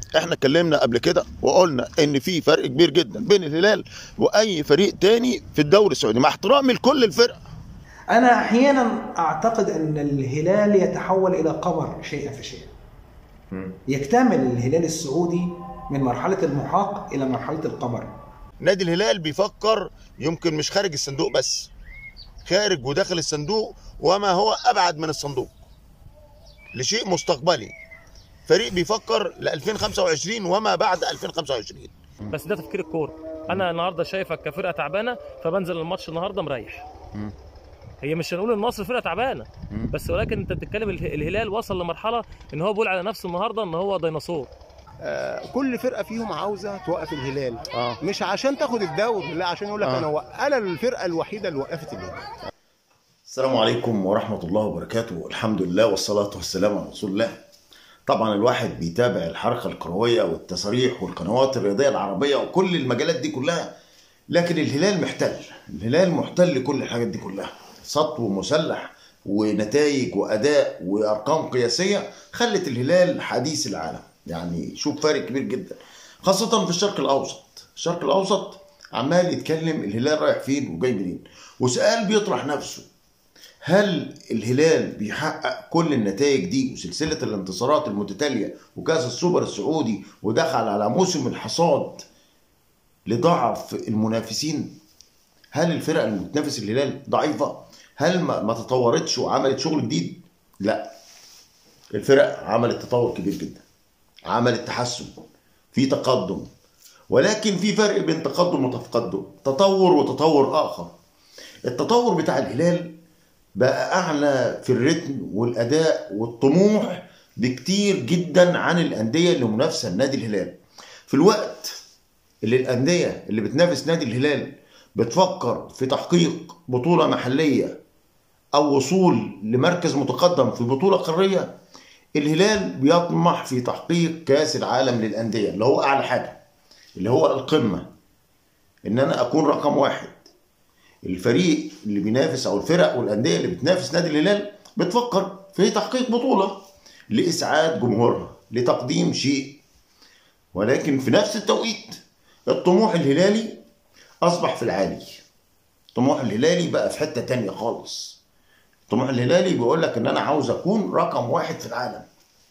احنا اتكلمنا قبل كده وقلنا ان في فرق كبير جدا بين الهلال واي فريق تاني في الدوري السعودي مع احترامي لكل الفرق أنا أحيانا أعتقد أن الهلال يتحول إلى قمر شيئا فشيئا يكتمل الهلال السعودي من مرحلة المحاق إلى مرحلة القمر نادي الهلال بيفكر يمكن مش خارج الصندوق بس خارج وداخل الصندوق وما هو ابعد من الصندوق لشيء مستقبلي فريق بيفكر ل 2025 وما بعد 2025 بس ده تفكير الكوره انا النهارده شايفك كفرقه تعبانه فبنزل الماتش النهارده مريح هي مش هنقول النصر فرقه تعبانه بس ولكن انت بتتكلم اله- الهلال وصل لمرحله ان هو بيقول على نفسه النهارده ان هو ديناصور آه، كل فرقه فيهم عاوزه توقف الهلال اه مش عشان تاخد الدوري لا عشان يقول لك آه. انا و... انا الفرقه الوحيده اللي وقفت الهلال السلام عليكم ورحمة الله وبركاته الحمد لله والصلاة والسلام على رسول الله طبعا الواحد بيتابع الحركة الكروية والتصاريح والقنوات الرياضية العربية وكل المجالات دي كلها لكن الهلال محتل الهلال محتل كل الحاجات دي كلها سطو مسلح ونتائج وأداء وأرقام قياسية خلت الهلال حديث العالم يعني شوف فارق كبير جدا خاصة في الشرق الأوسط الشرق الأوسط عمال يتكلم الهلال رايح فين وجاي منين وسؤال بيطرح نفسه هل الهلال بيحقق كل النتائج دي وسلسلة الانتصارات المتتالية وكأس السوبر السعودي ودخل على موسم الحصاد لضعف المنافسين هل الفرق اللي بتنافس الهلال ضعيفة هل ما ما تطورتش وعملت شغل جديد لا الفرق عملت تطور كبير جدا عملت تحسن في تقدم ولكن في فرق بين تقدم وتقدم تطور وتطور آخر التطور بتاع الهلال بقى اعلى في الريتم والاداء والطموح بكتير جدا عن الانديه اللي منافسه لنادي الهلال في الوقت اللي الانديه اللي بتنافس نادي الهلال بتفكر في تحقيق بطوله محليه او وصول لمركز متقدم في بطوله قاريه الهلال بيطمح في تحقيق كاس العالم للانديه اللي هو اعلى حاجه اللي هو القمه ان انا اكون رقم واحد الفريق اللي بينافس او الفرق والانديه اللي بتنافس نادي الهلال بتفكر في تحقيق بطوله لاسعاد جمهورها لتقديم شيء ولكن في نفس التوقيت الطموح الهلالي اصبح في العالي الطموح الهلالي بقى في حته تانية خالص الطموح الهلالي بيقول لك ان انا عاوز اكون رقم واحد في العالم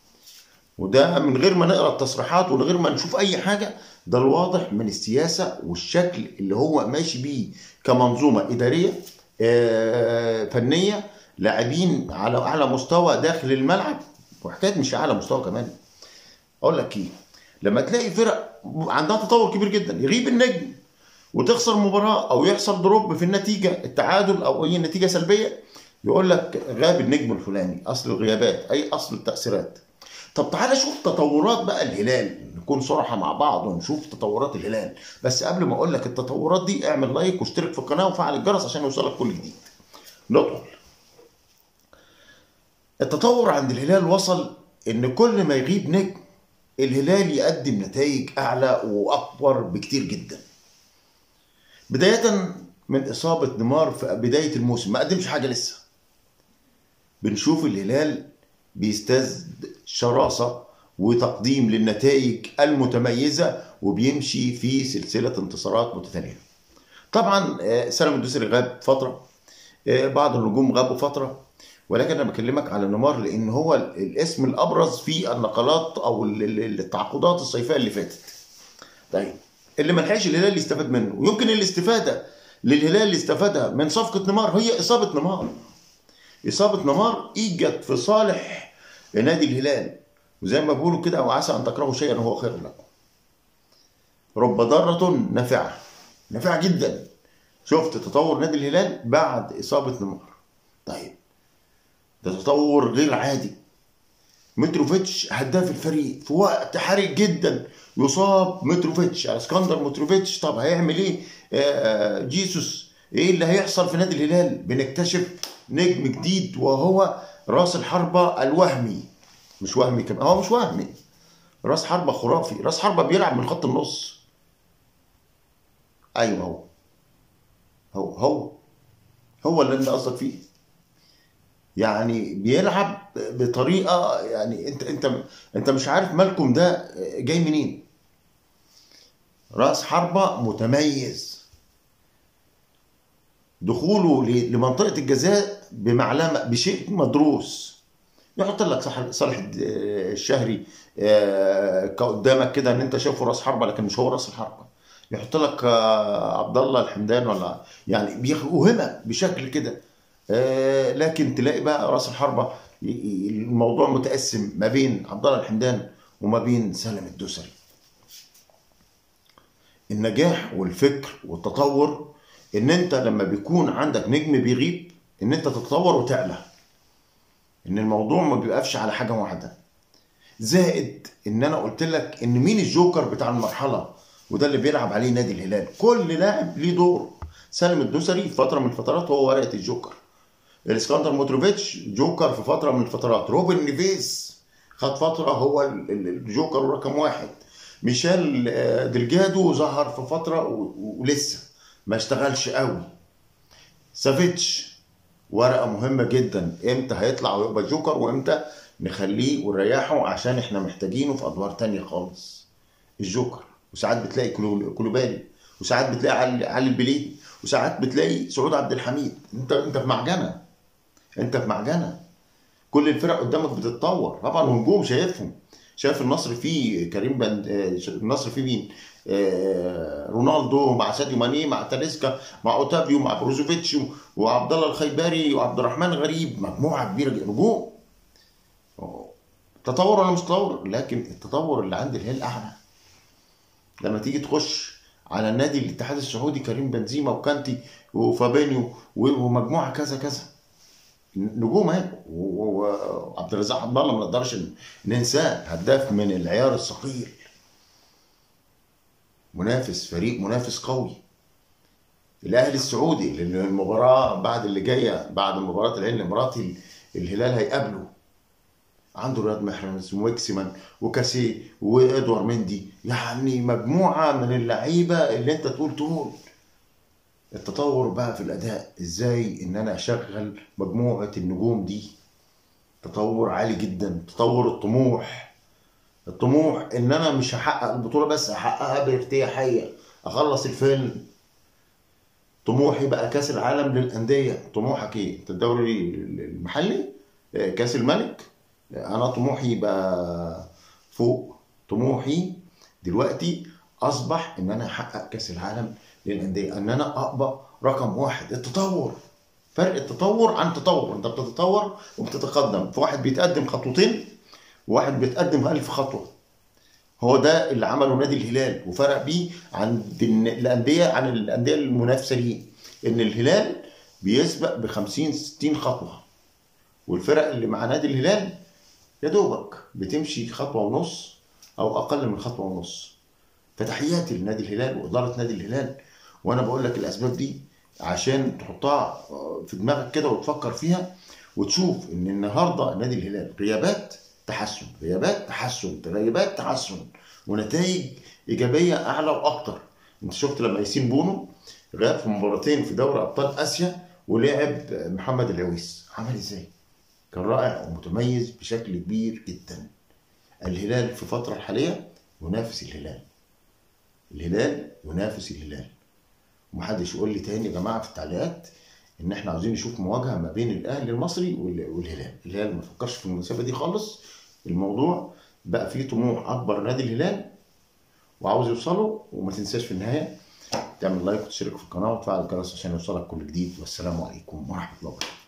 وده من غير ما نقرا التصريحات ومن غير ما نشوف اي حاجه ده الواضح من السياسه والشكل اللي هو ماشي بيه كمنظومه اداريه آه، فنيه لاعبين على اعلى مستوى داخل الملعب وحكايه مش اعلى مستوى كمان اقول لك ايه لما تلاقي فرق عندها تطور كبير جدا يغيب النجم وتخسر مباراه او يحصل دروب في النتيجه التعادل او اي نتيجه سلبيه يقول لك غاب النجم الفلاني اصل الغيابات اي اصل التاثيرات طب تعالى شوف تطورات بقى الهلال نكون صراحة مع بعض ونشوف تطورات الهلال بس قبل ما اقول لك التطورات دي اعمل لايك واشترك في القناة وفعل الجرس عشان يوصلك كل جديد ندخل التطور عند الهلال وصل ان كل ما يغيب نجم الهلال يقدم نتائج اعلى واكبر بكتير جدا بداية من اصابة نيمار في بداية الموسم ما قدمش حاجة لسه بنشوف الهلال بيستزد شراسة وتقديم للنتائج المتميزة وبيمشي في سلسلة انتصارات متتالية طبعا آه، سلام الدوسري غاب فترة آه، بعض النجوم غابوا فترة ولكن انا بكلمك على نيمار لان هو ال- الاسم الابرز في النقلات او ال- ال- التعاقدات الصيفيه اللي فاتت. طيب اللي ما لحقش الهلال يستفاد منه ويمكن الاستفاده للهلال اللي استفادها من صفقه نيمار هي اصابه نيمار. إصابة نيمار إيجت في صالح نادي الهلال وزي ما بيقولوا كده وعسى أن تكرهوا شيئا وهو خير لكم رب ضارة نافعة نافعة جدا شفت تطور نادي الهلال بعد إصابة نيمار طيب ده تطور غير عادي متروفيتش هداف الفريق في وقت حرج جدا يصاب متروفيتش اسكندر متروفيتش طب هيعمل ايه آه جيسوس ايه اللي هيحصل في نادي الهلال بنكتشف نجم جديد وهو راس الحربة الوهمي مش وهمي كمان هو مش وهمي راس حربة خرافي راس حربة بيلعب من خط النص ايوه هو هو هو هو اللي انت قصدك فيه يعني بيلعب بطريقه يعني انت انت انت مش عارف مالكم ده جاي منين راس حربة متميز دخوله ل- لمنطقة الجزاء بمعلمة بشيء مدروس يحط لك صح- صالح الد- الشهري آه، قدامك كده ان انت شايفه راس حربة لكن مش هو راس الحربة يحط لك آه، عبد الله الحمدان ولا يعني بيوهمك بشكل كده آه، لكن تلاقي بقى راس الحربة ي- ي- الموضوع متقسم ما بين عبد الله الحمدان وما بين سالم الدوسري النجاح والفكر والتطور ان انت لما بيكون عندك نجم بيغيب ان انت تتطور وتعلى ان الموضوع ما بيبقاش على حاجه واحده زائد ان انا قلت لك ان مين الجوكر بتاع المرحله وده اللي بيلعب عليه نادي الهلال كل لاعب ليه دور سالم الدوسري في فتره من الفترات هو ورقه الجوكر الاسكندر موتروفيتش جوكر في فتره من الفترات روبن نيفيز خد فتره هو ال- ال- الجوكر رقم واحد ميشيل آه، دلجادو ظهر في فتره و- و- ولسه ما اشتغلش قوي سافيتش ورقه مهمه جدا امتى هيطلع ويبقى جوكر وامتى نخليه ونريحه عشان احنا محتاجينه في ادوار تانية خالص الجوكر وساعات بتلاقي كلو- كلوبالي وساعات بتلاقي علي علي البليدي وساعات بتلاقي سعود عبد الحميد انت انت في معجنه انت في معجنه كل الفرق قدامك بتتطور طبعا ونجوم شايفهم شايف النصر فيه كريم بند آه، النصر فيه مين آه، رونالدو مع ساديو ماني مع تاليسكا مع اوتافيو مع بروزوفيتش وعبد الله الخيباري وعبد الرحمن غريب مجموعه كبيره جدا نجوم تطور ولا مش تطور لكن التطور اللي عند الهلال اعلى لما تيجي تخش على النادي الاتحاد السعودي كريم بنزيما وكانتي وفابينيو و- ومجموعه كذا كذا نجوم اهي و- و- وعبد الرزاق عبد الله ما نقدرش ن- ننساه هداف من العيار الثقيل منافس فريق منافس قوي الاهلي السعودي لان المباراه بعد اللي جايه بعد مباراه العين الاماراتي الهلال هيقابله عنده رياض محرز ومكسيمان وكاسي وادوار مندي يعني مجموعه من اللعيبه اللي انت تقول تقول التطور بقى في الاداء ازاي ان انا اشغل مجموعه النجوم دي تطور عالي جدا تطور الطموح الطموح ان انا مش هحقق البطوله بس هحققها بارتياحيه اخلص الفيلم طموحي بقى كاس العالم للانديه طموحك ايه انت الدوري المحلي آه، كاس الملك آه، انا طموحي بقى فوق طموحي دلوقتي اصبح ان انا احقق كاس العالم للانديه ان انا ابقى رقم واحد التطور فرق التطور عن تطور انت بتتطور وبتتقدم في واحد بيتقدم خطوتين وواحد بيتقدم ألف خطوه هو ده اللي عمله نادي الهلال وفرق بيه عن الن- الانديه عن الانديه المنافسه ليه ان الهلال بيسبق ب 50 60 خطوه والفرق اللي مع نادي الهلال يا دوبك بتمشي خطوه ونص او اقل من خطوه ونص فتحياتي لنادي الهلال واداره نادي الهلال وانا بقول لك الاسباب دي عشان تحطها في دماغك كده وتفكر فيها وتشوف ان النهارده نادي الهلال غيابات تحسن غيابات تحسن غيابات تحسن ونتائج ايجابيه اعلى واكتر انت شفت لما ياسين بونو غاب في مباراتين في دوري ابطال اسيا ولعب محمد العويس عمل ازاي؟ كان رائع ومتميز بشكل كبير جدا الهلال في الفتره الحاليه ينافس الهلال الهلال ينافس الهلال ومحدش يقول لي تاني يا جماعه في التعليقات ان احنا عاوزين نشوف مواجهه ما بين الاهلي المصري وال- والهلال الهلال ما فكرش في المسافه دي خالص الموضوع بقى فيه طموح اكبر نادي الهلال وعاوز يوصله وما تنساش في النهايه تعمل لايك وتشترك في القناه وتفعل الجرس عشان يوصلك كل جديد والسلام عليكم ورحمه الله وبركاته